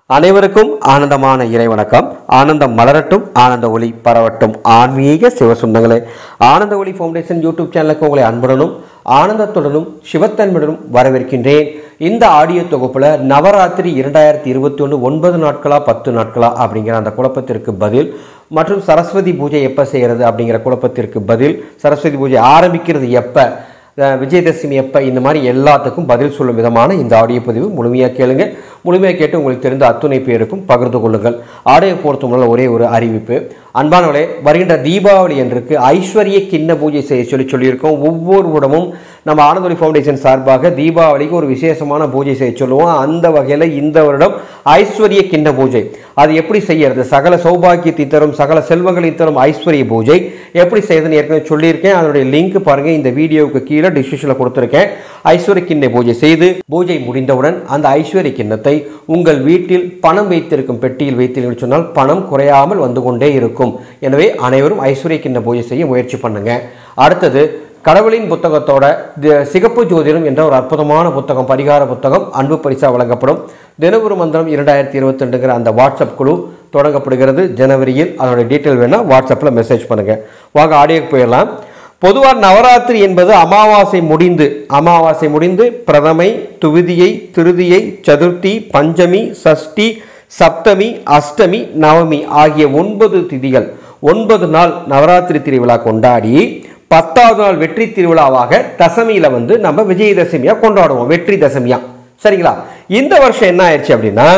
அனைவருக்கும் ஆனந்தமான இறை வணக்கம் ஆனந்தம் மலரட்டும் ஆனந்த ஒளி பரவட்டும் ஆன்மீக சிவசுந்தங்களே ஆனந்த ஒளி ஃபவுண்டேஷன் யூடியூப் சேனலுக்கு உங்களை அன்புடனும் ஆனந்தத்துடனும் சிவத்தன்மையுடனும் வரவேற்கின்றேன் இந்த ஆடியோ தொகுப்பில் நவராத்திரி இரண்டாயிரத்தி இருபத்தி ஒன்று ஒன்பது நாட்களா பத்து நாட்களா அப்படிங்கிற அந்த குழப்பத்திற்கு பதில் மற்றும் சரஸ்வதி பூஜை எப்போ செய்கிறது அப்படிங்கிற குழப்பத்திற்கு பதில் சரஸ்வதி பூஜை ஆரம்பிக்கிறது எப்போ அஹ் விஜயதசமி எப்போ இந்த மாதிரி எல்லாத்துக்கும் பதில் சொல்லும் விதமான இந்த ஆடியோ பதிவு முழுமையாக கேளுங்க முழுமையாக கேட்டு உங்களுக்கு தெரிந்த அத்துணை பேருக்கும் பகிர்ந்து கொள்ளுங்கள் ஆடியோ பொறுத்த முன்னால் ஒரே ஒரு அறிவிப்பு அன்பானவளே வருகின்ற தீபாவளி அன்றுக்கு ஐஸ்வர்ய கிண்ண பூஜை செய்ய சொல்லி சொல்லியிருக்கோம் ஒவ்வொரு இடமும் நம்ம ஆனந்தொலி ஃபவுண்டேஷன் சார்பாக தீபாவளிக்கு ஒரு விசேஷமான பூஜை செய்ய சொல்லுவோம் அந்த வகையில் இந்த வருடம் ஐஸ்வர்ய கிண்ண பூஜை அது எப்படி செய்யறது சகல சௌபாக்கியத்தை தரும் சகல செல்வங்களை தரும் ஐஸ்வர்ய பூஜை எப்படி செய்யறதுன்னு ஏற்கனவே சொல்லியிருக்கேன் அதனுடைய லிங்க் பாருங்க இந்த வீடியோவுக்கு கீழே டிஸ்கிரிப்ஷனில் கொடுத்துருக்கேன் ஐஸ்வர்ய கிண்ண பூஜை செய்து பூஜை முடிந்தவுடன் அந்த ஐஸ்வர்ய கிண்ணத்தை உங்கள் வீட்டில் பணம் வைத்திருக்கும் பெட்டியில் வைத்தீர்கள் சொன்னால் பணம் குறையாமல் வந்து கொண்டே இருக்கும் எனவே அனைவரும் ஐஸ்வர்ய கிண்ண பூஜை செய்ய முயற்சி பண்ணுங்க அடுத்தது கடவுளின் புத்தகத்தோட தி- சிகப்பு ஜோதிடம் என்ற ஒரு அற்புதமான புத்தகம் பரிகார புத்தகம் அன்பு பரிசா வழங்கப்படும் தினகுரு மந்திரம் இரண்டாயிரத்தி இருபத்தி ரெண்டுங்கிற அந்த வாட்ஸ்அப் குழு தொடங்கப்படுகிறது ஜனவரியில் அதோட டீட்டெயில் வேணால் வாட்ஸ்அப்பில் மெசேஜ் பண்ணுங்க வாங்க ஆடியோக்கு போயிடலாம் பொதுவாக நவராத்திரி என்பது அமாவாசை முடிந்து அமாவாசை முடிந்து பிரதமை துவிதியை திருதியை சதுர்த்தி பஞ்சமி சஷ்டி சப்தமி அஷ்டமி நவமி ஆகிய ஒன்பது திதிகள் ஒன்பது நாள் நவராத்திரி திருவிழா கொண்டாடி பத்தாவது நாள் வெற்றி திருவிழாவாக தசமியில வந்து நம்ம விஜயதசமியா கொண்டாடுவோம் வெற்றி தசமியா சரிங்களா இந்த வருஷம் என்ன ஆயிடுச்சு அப்படின்னா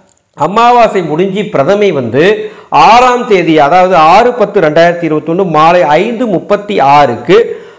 அமாவாசை முடிஞ்சு பிரதமை வந்து ஆறாம் தேதி அதாவது ஆறு பத்து ரெண்டாயிரத்தி இருபத்தொன்று மாலை ஐந்து முப்பத்தி ஆறுக்கு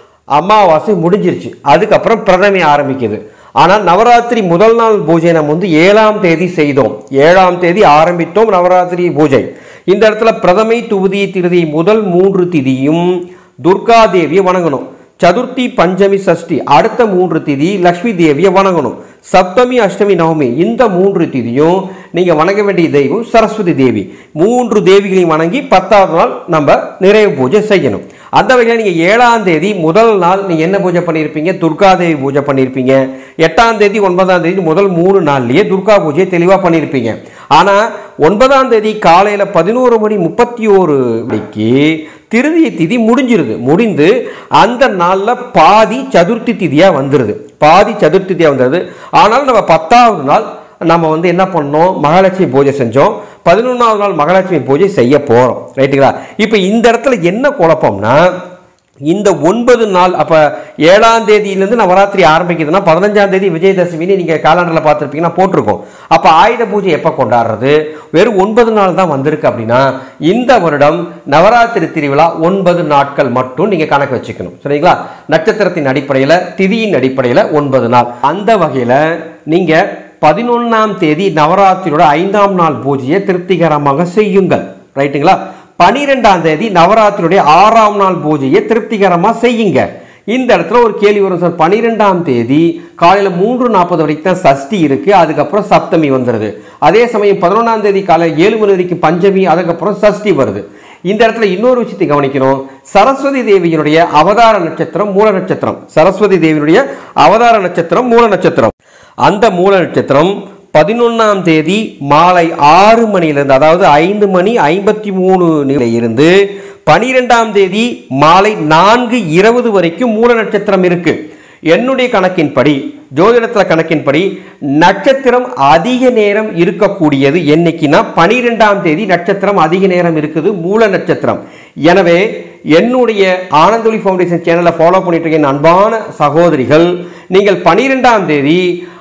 அமாவாசை முடிஞ்சிருச்சு அதுக்கப்புறம் பிரதமை ஆரம்பிக்குது ஆனால் நவராத்திரி முதல் நாள் பூஜை நம்ம வந்து ஏழாம் தேதி செய்தோம் ஏழாம் தேதி ஆரம்பித்தோம் நவராத்திரி பூஜை இந்த இடத்துல பிரதமை துவதி திருதி முதல் மூன்று திதியும் துர்கா தேவியை வணங்கணும் சதுர்த்தி பஞ்சமி சஷ்டி அடுத்த மூன்று திதி லக்ஷ்மி தேவியை வணங்கணும் சப்தமி அஷ்டமி நவமி இந்த மூன்று திதியும் நீங்கள் வணங்க வேண்டிய தெய்வம் சரஸ்வதி தேவி மூன்று தேவிகளையும் வணங்கி பத்தாவது நாள் நம்ம நிறைவு பூஜை செய்யணும் அந்த வகையில் நீங்கள் ஏழாம் தேதி முதல் நாள் நீங்கள் என்ன பூஜை பண்ணியிருப்பீங்க துர்கா தேவி பூஜை பண்ணியிருப்பீங்க எட்டாம் தேதி ஒன்பதாம் தேதி முதல் மூணு நாள்லயே துர்கா பூஜையை தெளிவாக பண்ணியிருப்பீங்க ஆனால் ஒன்பதாம் தேதி காலையில் பதினோரு மணி முப்பத்தி ஓரு மணிக்கு திருதிய திதி முடிஞ்சிருது முடிந்து அந்த நாளில் பாதி சதுர்த்தி திதியாக வந்துடுது பாதி சதுர்த்தி திதியாக வந்துடுது ஆனால் நம்ம பத்தாவது நாள் நம்ம வந்து என்ன பண்ணோம் மகாலட்சுமி பூஜை செஞ்சோம் பதினொன்றாவது நாள் மகாலட்சுமி பூஜை செய்ய போகிறோம் ரைட்டுங்களா இப்போ இந்த இடத்துல என்ன குழப்பம்னா இந்த ஒன்பது நாள் அப்போ ஏழாம் தேதியிலேருந்து நவராத்திரி ஆரம்பிக்குதுன்னா பதினஞ்சாம் தேதி விஜயதசமின்னு நீங்கள் கேலண்டரில் பார்த்துருப்பீங்கன்னா போட்டிருக்கோம் அப்போ ஆயுத பூஜை எப்போ கொண்டாடுறது வெறும் ஒன்பது நாள் தான் வந்திருக்கு அப்படின்னா இந்த வருடம் நவராத்திரி திருவிழா ஒன்பது நாட்கள் மட்டும் நீங்கள் கணக்கு வச்சுக்கணும் சரிங்களா நட்சத்திரத்தின் அடிப்படையில் திதியின் அடிப்படையில் ஒன்பது நாள் அந்த வகையில் நீங்கள் பதினொன்றாம் தேதி நவராத்திரியோட ஐந்தாம் நாள் பூஜையை திருப்திகரமாக செய்யுங்கள் ரைட்டுங்களா பனிரெண்டாம் தேதி நவராத்திரியுடைய ஆறாம் நாள் பூஜையை திருப்திகரமாக செய்யுங்க இந்த இடத்துல ஒரு கேள்வி வரும் சார் பன்னிரெண்டாம் தேதி காலையில் மூன்று நாற்பது வரைக்கும் தான் சஷ்டி இருக்கு அதுக்கப்புறம் சப்தமி வந்துடுது அதே சமயம் பதினொன்றாம் தேதி காலையில் ஏழு மணி வரைக்கும் பஞ்சமி அதுக்கப்புறம் சஷ்டி வருது இந்த இடத்துல இன்னொரு விஷயத்தை கவனிக்கணும் சரஸ்வதி தேவியினுடைய அவதார நட்சத்திரம் மூல நட்சத்திரம் சரஸ்வதி தேவியினுடைய அவதார நட்சத்திரம் மூல நட்சத்திரம் அந்த மூல நட்சத்திரம் பதினொன்றாம் தேதி மாலை ஆறு மணியிலிருந்து அதாவது ஐந்து மணி ஐம்பத்தி மூணு இருந்து பனிரெண்டாம் தேதி மாலை நான்கு இருபது வரைக்கும் மூல நட்சத்திரம் இருக்கு என்னுடைய கணக்கின்படி ஜோதிடத்தில் கணக்கின்படி நட்சத்திரம் அதிக நேரம் இருக்கக்கூடியது என்னைக்குன்னா பனிரெண்டாம் தேதி நட்சத்திரம் அதிக நேரம் இருக்குது மூல நட்சத்திரம் எனவே என்னுடைய ஆனந்தொலி ஃபவுண்டேஷன் சேனலை ஃபாலோ பண்ணிட்டு இருக்க என் அன்பான சகோதரிகள் நீங்கள் பனிரெண்டாம் தேதி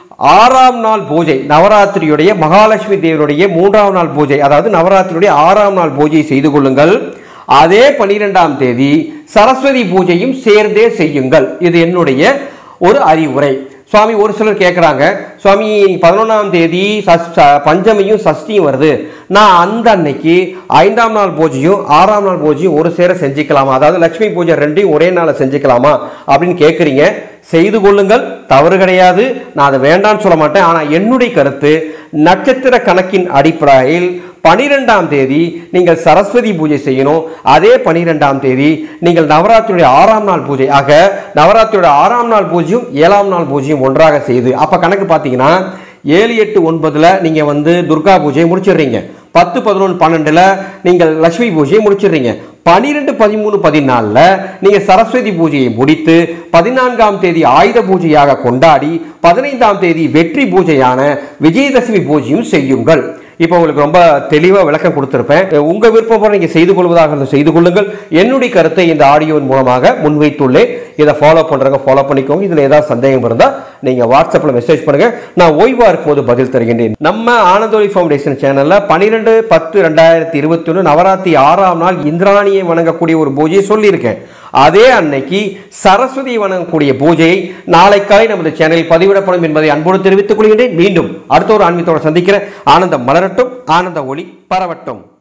ஆறாம் நாள் பூஜை நவராத்திரியுடைய மகாலட்சுமி தேவருடைய மூன்றாம் நாள் பூஜை அதாவது நவராத்திரியுடைய ஆறாம் நாள் பூஜை செய்து கொள்ளுங்கள் அதே பனிரெண்டாம் தேதி சரஸ்வதி பூஜையும் சேர்ந்தே செய்யுங்கள் இது என்னுடைய ஒரு அறிவுரை சுவாமி ஒரு சிலர் கேட்குறாங்க சுவாமி பதினொன்றாம் தேதி சஸ் ச- பஞ்சமியும் சஷ்டியும் வருது நான் அந்த அன்னைக்கு ஐந்தாம் நாள் பூஜையும் ஆறாம் நாள் பூஜையும் ஒரு சேர செஞ்சுக்கலாமா அதாவது லட்சுமி பூஜை ரெண்டையும் ஒரே நாளில் செஞ்சுக்கலாமா அப்படின்னு கேட்குறீங்க செய்து கொள்ளுங்கள் தவறு கிடையாது நான் அதை வேண்டாம்னு சொல்ல மாட்டேன் ஆனால் என்னுடைய கருத்து நட்சத்திர கணக்கின் அடிப்படையில் பனிரெண்டாம் தேதி நீங்கள் சரஸ்வதி பூஜை செய்யணும் அதே பனிரெண்டாம் தேதி நீங்கள் நவராத்திரியுடைய ஆறாம் நாள் பூஜை ஆக நவராத்திரியோட ஆறாம் நாள் பூஜையும் ஏழாம் நாள் பூஜையும் ஒன்றாக செய்து அப்போ கணக்கு பார்த்தீங்கன்னா ஏழு எட்டு ஒன்பதுல நீங்க வந்து துர்கா பூஜையை முடிச்சிடுறீங்க பத்து பதினொன்று பன்னெண்டுல நீங்கள் லட்சுமி பூஜையை முடிச்சிடுறீங்க பனிரெண்டு பதிமூணு பதினாலில் நீங்கள் சரஸ்வதி பூஜையை முடித்து பதினான்காம் தேதி ஆயுத பூஜையாக கொண்டாடி பதினைந்தாம் தேதி வெற்றி பூஜையான விஜயதசமி பூஜையும் செய்யுங்கள் இப்போ உங்களுக்கு ரொம்ப தெளிவாக விளக்கம் கொடுத்துருப்பேன் உங்க விருப்பம் போல நீங்க செய்து கொள்வதாக இருந்தால் செய்து கொள்ளுங்கள் என்னுடைய கருத்தை இந்த ஆடியோவின் மூலமாக முன்வைத்துள்ளேன் இதை ஃபாலோ பண்றவங்க ஃபாலோ பண்ணிக்கோங்க இதுல ஏதாவது சந்தேகம் இருந்தால் நீங்க வாட்ஸ்அப்ல மெசேஜ் பண்ணுங்க நான் ஓய்வா இருக்கும்போது பதில் தருகின்றேன் நம்ம ஆனந்தோலி ஃபவுண்டேஷன் சேனல்ல பன்னிரெண்டு பத்து ரெண்டாயிரத்தி இருபத்தி ஒன்று நவராத்திரி ஆறாம் நாள் இந்திராணியை வணங்கக்கூடிய ஒரு பூஜையை சொல்லியிருக்கேன் அதே அன்னைக்கு சரஸ்வதி வணங்கக்கூடிய பூஜையை நாளைக்காய் நமது சேனலில் பதிவிடப்படும் என்பதை அன்போடு தெரிவித்துக் கொள்கின்றேன் மீண்டும் அடுத்த ஒரு ஆன்மீகத்தோடு சந்திக்கிறேன் ஆனந்தம் மலரட்டும் ஆனந்த ஒளி பரவட்டும்